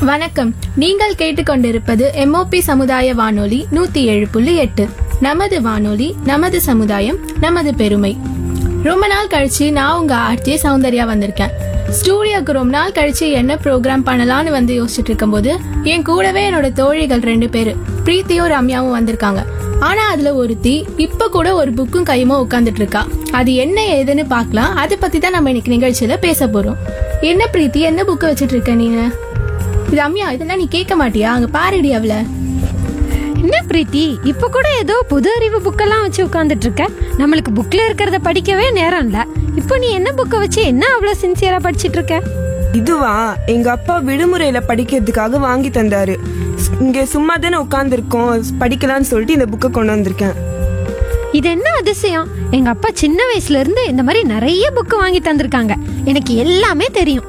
வணக்கம் நீங்கள் கேட்டுக்கொண்டிருப்பது எம்ஓபி சமுதாய வானொலி நூத்தி ஏழு புள்ளி எட்டு நமது வானொலி நமது சமுதாயம் நமது பெருமை ரொம்ப நாள் கழிச்சு நான் உங்க ஆர்த்திய சௌந்தர்யா வந்திருக்கேன் ஸ்டூடியோக்கு ரொம்ப நாள் கழிச்சு என்ன ப்ரோக்ராம் பண்ணலாம்னு வந்து யோசிச்சுட்டு இருக்கும்போது என் கூடவே என்னோட தோழிகள் ரெண்டு பேரு பிரீத்தியும் ரம்யாவும் வந்திருக்காங்க ஆனா அதுல ஒருத்தி இப்ப கூட ஒரு புக்கும் கையுமா உட்காந்துட்டு இருக்கா அது என்ன ஏதுன்னு பார்க்கலாம் அதை பத்தி தான் நம்ம இன்னைக்கு நிகழ்ச்சியில பேச போறோம் என்ன பிரீத்தி என்ன புக்கு வச்சிட்டு இருக்க நீங்க ரம்யா இதெல்லாம் நீ கேட்க மாட்டியா அங்க பாருடி அவள என்ன பிரீத்தி இப்ப கூட ஏதோ புது அறிவு புக்கெல்லாம் வச்சு உட்கார்ந்துட்டு இருக்க நம்மளுக்கு புக்ல இருக்கிறத படிக்கவே நேரம் இல்ல இப்போ நீ என்ன புக்கை வச்சு என்ன அவ்வளவு சின்சியரா படிச்சிட்டு இருக்க இதுவா எங்க அப்பா விடுமுறையில படிக்கிறதுக்காக வாங்கி தந்தாரு ஸ்- இங்க சும்மா தானே உட்காந்துருக்கோம் படிக்கலாம்னு சொல்லிட்டு இந்த புக்கை கொண்டு வந்திருக்கேன் இது என்ன அதிசயம் எங்க அப்பா சின்ன வயசுல இருந்து இந்த மாதிரி நிறைய புக்கு வாங்கி தந்திருக்காங்க எனக்கு எல்லாமே தெரியும்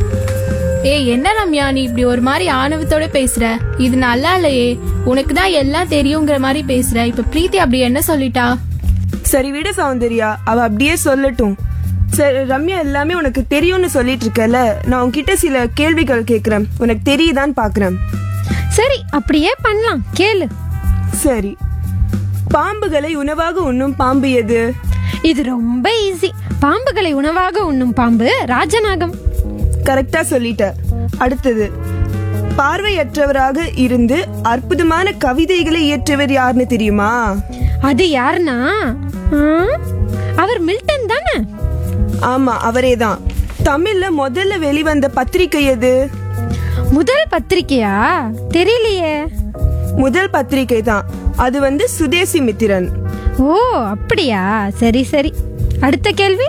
ஏய் என்ன ரம்யா நீ இப்படி ஒரு மாதிரி ஆணவத்தோட பேசுற இது நல்லா இல்லையே உனக்கு தான் எல்லாம் தெரியுங்கிற மாதிரி பேசுற இப்ப பிரீத்தி அப்படி என்ன சொல்லிட்டா சரி விடு சௌந்தர்யா அவ அப்படியே சொல்லட்டும் சரி ரம்யா எல்லாமே உனக்கு தெரியும்னு சொல்லிட்டு இருக்கல நான் உன்கிட்ட சில கேள்விகள் கேக்குறேன் உனக்கு தெரியுதான்னு பாக்குறேன் சரி அப்படியே பண்ணலாம் கேளு சரி பாம்புகளை உணவாக உண்ணும் பாம்பு எது இது ரொம்ப ஈஸி பாம்புகளை உணவாக உண்ணும் பாம்பு ராஜநாகம் கரெக்டா சொல்லிட்ட அடுத்தது பார்வையற்றவராக இருந்து அற்புதமான கவிதைகளை இயற்றியவர் யாருன்னு தெரியுமா அது யாருன்னா ஆ, அவர் மில்டன் தானே ஆமா அவரேதான் தமிழ்ல முதல்ல வெளிவந்த பத்திரிகை எது முதல் பத்திரிக்கையா தெரியலையே முதல் பத்திரிகை தான் அது வந்து சுதேசி மித்திரன் ஓ அப்படியா சரி சரி அடுத்த கேள்வி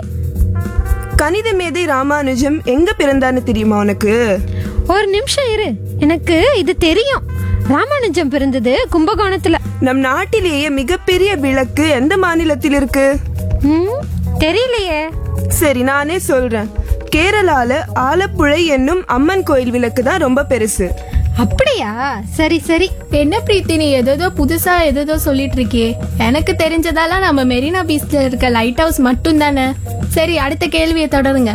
கணித மேதை ராமானுஜம் எங்க பிறந்தான்னு தெரியுமா உனக்கு ஒரு நிமிஷம் இரு எனக்கு இது தெரியும் ராமானுஜம் பிறந்தது கும்பகோணத்துல நம் நாட்டிலேயே மிகப்பெரிய விளக்கு எந்த மாநிலத்தில் இருக்கு ம், தெரியலையே சரி நானே சொல்றேன் கேரளால ஆலப்புழை என்னும் அம்மன் கோயில் விளக்கு தான் ரொம்ப பெருசு அப்படியா சரி சரி என்ன பிரீத்தி நீ ஏதோ புதுசா ஏதோ சொல்லிட்டு இருக்கியே எனக்கு தெரிஞ்சதெல்லாம் நம்ம மெரினா பீச்ல இருக்க லைட் ஹவுஸ் மட்டும் தானே சரி அடுத்த கேள்வியை தொடருங்க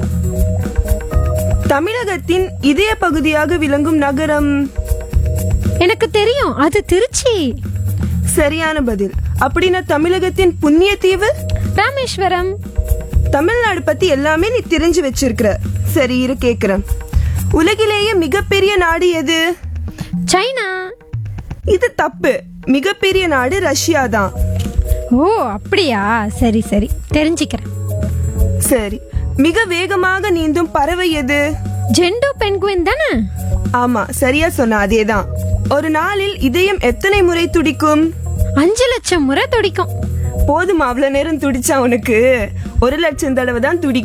தமிழகத்தின் இதய பகுதியாக விளங்கும் நகரம் எனக்கு தெரியும் அது திருச்சி சரியான பதில் அப்படின்னா தமிழகத்தின் புண்ணிய தீவு ராமேஸ்வரம் தமிழ்நாடு பத்தி எல்லாமே நீ தெரிஞ்சு வச்சிருக்கிற சரி இரு கேக்குறேன் உலகிலேயே மிகப்பெரிய நாடு எது சைனா இது தப்பு மிகப்பெரிய நாடு ரஷ்யா தான் ஓ அப்படியா சரி சரி தெரிஞ்சுக்கிறேன் சரி மிக வேகமாக நீந்தும் பறவை எது ஜெண்டோ பென்குயின் தானே ஆமா சரியா சொன்ன அதேதான் ஒரு நாளில் இதயம் எத்தனை முறை துடிக்கும் அஞ்சு லட்சம் முறை துடிக்கும் போதுமா அவ்வளவு நேரம் துடிச்சா உனக்கு ஒரு லட்சம் தடவை தான் துடிக்கும்